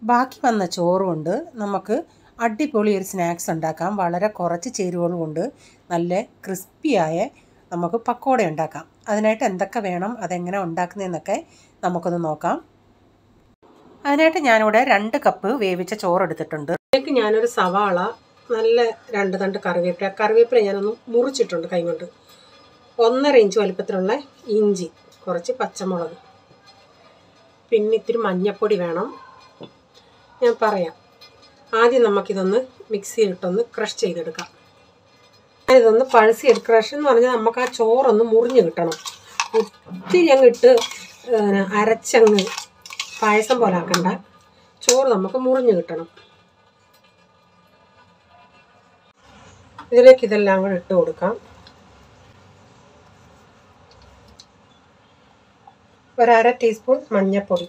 ബാക്കി വന്ന ചോറ് കൊണ്ട് നമുക്ക് അടിപൊളി ഒരു സ്നാക്സ് ഉണ്ടാക്കാം വളരെ കുറച്ച് ചേരുവകൾ കൊണ്ട് നല്ല ക്രിസ്പിയായ നമുക്ക് പക്കോട ഉണ്ടാക്കാം അതിനായിട്ട് എന്തൊക്കെ വേണം അതെങ്ങനെ ഉണ്ടാക്കുന്നതെന്നൊക്കെ നമുക്കൊന്ന് നോക്കാം അതിനായിട്ട് ഞാനിവിടെ രണ്ട് കപ്പ് വേവിച്ച ചോറ് എടുത്തിട്ടുണ്ട് ഇതിലേക്ക് ഞാനൊരു സവാള നല്ല രണ്ട് തണ്ട് കറിവേപ്പില കറിവേപ്പില ഞാനൊന്ന് മുറിച്ചിട്ടുണ്ട് കൈകൊണ്ട് ഒന്നര ഇഞ്ച് വലിപ്പത്തിലുള്ള ഇഞ്ചി കുറച്ച് പച്ചമുളക് പിന്നെ ഇത്തിരി മഞ്ഞൾപ്പൊടി വേണം ഞാൻ പറയാം ആദ്യം നമുക്കിതൊന്ന് മിക്സിയിലിട്ടൊന്ന് ക്രഷ് ചെയ്തെടുക്കാം ഇതൊന്ന് പഴസി എടുക്കുക ക്രഷ് എന്ന് പറഞ്ഞാൽ നമുക്ക് ആ ചോറൊന്ന് മുറിഞ്ഞ് കിട്ടണം ഒത്തിരി അങ്ങ് ഇട്ട് ഏഹ്, അരച്ചങ്ങ് പായസം പോലെ ആക്കണ്ട ചോറ് നമുക്ക് മുറിഞ്ഞ് കിട്ടണം ഇതിലേക്ക് ഇതെല്ലാം കൂടെ ഇട്ട് കൊടുക്കാം ഒരര ടീസ്പൂൺ മഞ്ഞൾപ്പൊടി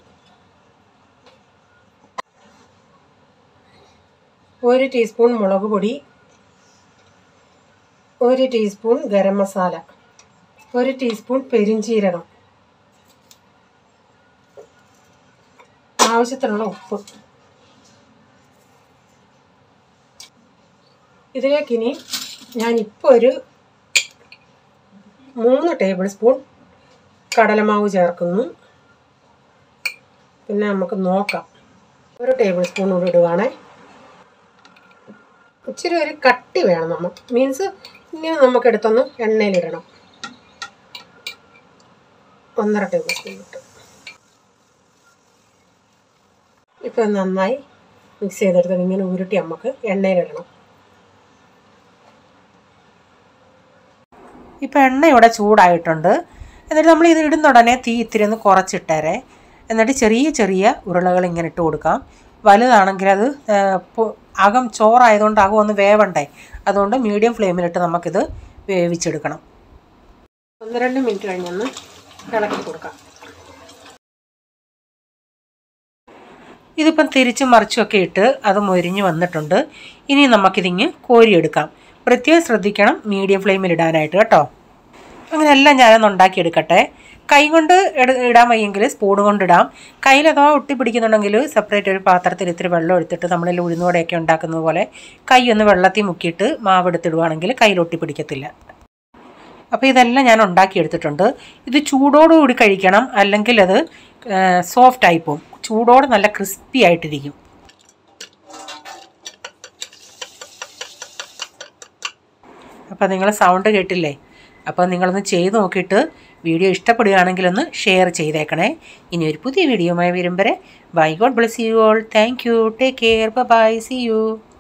ഒരു ടീസ്പൂൺ മുളക് പൊടി ഒരു ടീസ്പൂൺ ഗരം മസാല ഒരു ടീസ്പൂൺ പെരിഞ്ചീരകം ആവശ്യത്തിനുള്ള ഉപ്പ് ഇതിലേക്കിനി ഞാനിപ്പോൾ ഒരു മൂന്ന് ടേബിൾ സ്പൂൺ കടലമാവ് ചേർക്കുന്നു പിന്നെ നമുക്ക് നോക്കാം ഒരു ടേബിൾ സ്പൂൺ കൂടി ഇടുവാണേ ഇച്ചിരി ഒരു കട്ടി വേണം നമുക്ക് മീൻസ് ഇങ്ങനെ നമുക്ക് എടുത്തൊന്ന് എണ്ണയിലിടണം ഒന്നര ടേബിൾ സ്പൂൺ ഇട്ടു ഇപ്പം നന്നായി മിക്സ് ചെയ്തെടുത്ത് ഇങ്ങനെ ഉരുട്ടി നമുക്ക് എണ്ണയിലിടണം ഇപ്പം എണ്ണ ഇവിടെ ചൂടായിട്ടുണ്ട് എന്നിട്ട് നമ്മൾ ഇത് ഇടുന്ന ഉടനെ തീ ഇത്തിരി ഒന്ന് കുറച്ചിട്ടേരെ എന്നിട്ട് ചെറിയ ചെറിയ ഉരുളകൾ ഇങ്ങനെ ഇട്ട് കൊടുക്കാം വലുതാണെങ്കിൽ അത് ആ, പൊ- അകം ചോറായതുകൊണ്ട് അകം ഒന്ന് വേവണ്ടേ അതുകൊണ്ട് മീഡിയം ഫ്ലെയിമിലിട്ട് നമുക്കിത് വേവിച്ചെടുക്കണം ഒന്ന് രണ്ട് മിനിറ്റ് കഴിഞ്ഞൊന്ന് ഇളക്കി കൊടുക്കാം ഇതിപ്പം തിരിച്ചും മറിച്ചുമൊക്കെ ഇട്ട് അത് മൊരിഞ്ഞ് വന്നിട്ടുണ്ട് ഇനി നമുക്കിതിങ്ങ് കോരിയെടുക്കാം പ്രത്യേകം ശ്രദ്ധിക്കണം മീഡിയം ഫ്ലെയിമിൽ ഇടാനായിട്ട് കേട്ടോ അങ്ങനെ എല്ലാം ഞാനൊന്ന് ഉണ്ടാക്കിയെടുക്കട്ടെ കൈ കൊണ്ട് ഇട- ഇടാൻ വയ്യെങ്കിൽ സ്പൂൺ കൊണ്ട് ഇടാം കയ്യിൽ അഥവാ ഒട്ടി പിടിക്കുന്നുണ്ടെങ്കിൽ സെപ്പറേറ്റ് ഒരു പാത്രത്തിൽ ഇത്തിരി വെള്ളം എടുത്തിട്ട് നമ്മളിൽ ഉഴുന്നുവടയൊക്കെ ഉണ്ടാക്കുന്നത് പോലെ കൈ ഒന്ന് വെള്ളത്തിൽ മുക്കിയിട്ട് മാവ് എടുത്തിടുവാണെങ്കിൽ കയ്യിൽ ഒട്ടി പിടിക്കത്തില്ല അപ്പോൾ ഇതെല്ലാം ഞാൻ ഉണ്ടാക്കിയെടുത്തിട്ടുണ്ട് ഇത് ചൂടോടുകൂടി കഴിക്കണം അല്ലെങ്കിൽ അത് സോഫ്റ്റ് ആയി പോകും ചൂടോടെ നല്ല ക്രിസ്പി ആയിട്ടിരിക്കും അപ്പോൾ നിങ്ങൾ സൗണ്ട് കേട്ടില്ലേ അപ്പോൾ നിങ്ങളൊന്ന് ചെയ്ത് നോക്കിയിട്ട് വീഡിയോ ഇഷ്ടപ്പെടുകയാണെങ്കിൽ ഒന്ന് ഷെയർ ചെയ്തേക്കണേ ഇനി ഒരു പുതിയ വീഡിയോയുമായി വരും വരെ bye God bless you all thank you take care bye see U